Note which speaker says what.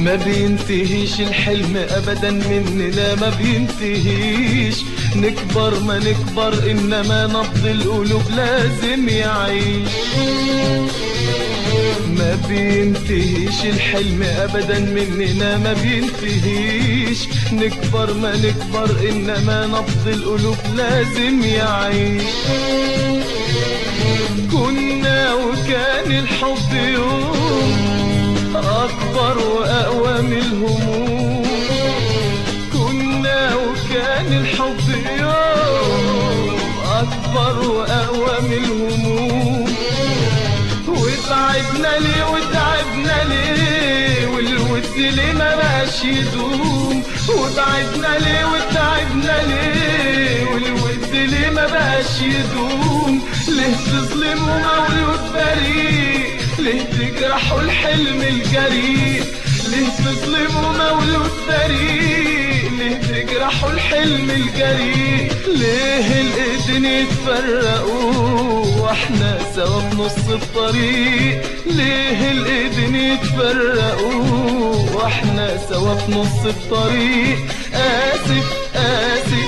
Speaker 1: ما بينتهيش الحلم ابدا مننا ما بينتهيش نكبر ما نكبر انما نبض القلوب لازم يعيش ما بينتهيش الحلم ابدا مننا ما بينتهيش نكبر ما نكبر انما نبض القلوب لازم يعيش كنا وكان الحب يوم اكبر واقوى من الهموم كنا وكان الحب يوم اكبر واقوى من الهموم وتعبنا ليه وتعبنا ليه والود ليه ما بقاش يدوم وتعبنا ليه وتعبنا ليه والود ليه ما بقاش يدوم ليه تظلموا مولود بريء ليه تجرحوا الحلم الجريء ليه تظلموا مولود بريء ليه تجرحوا الحلم الجريء ليه الايدين يتفرقوا واحنا سوا في نص الطريق ليه الايدين يتفرقوا واحنا سوا في نص الطريق اسف اسف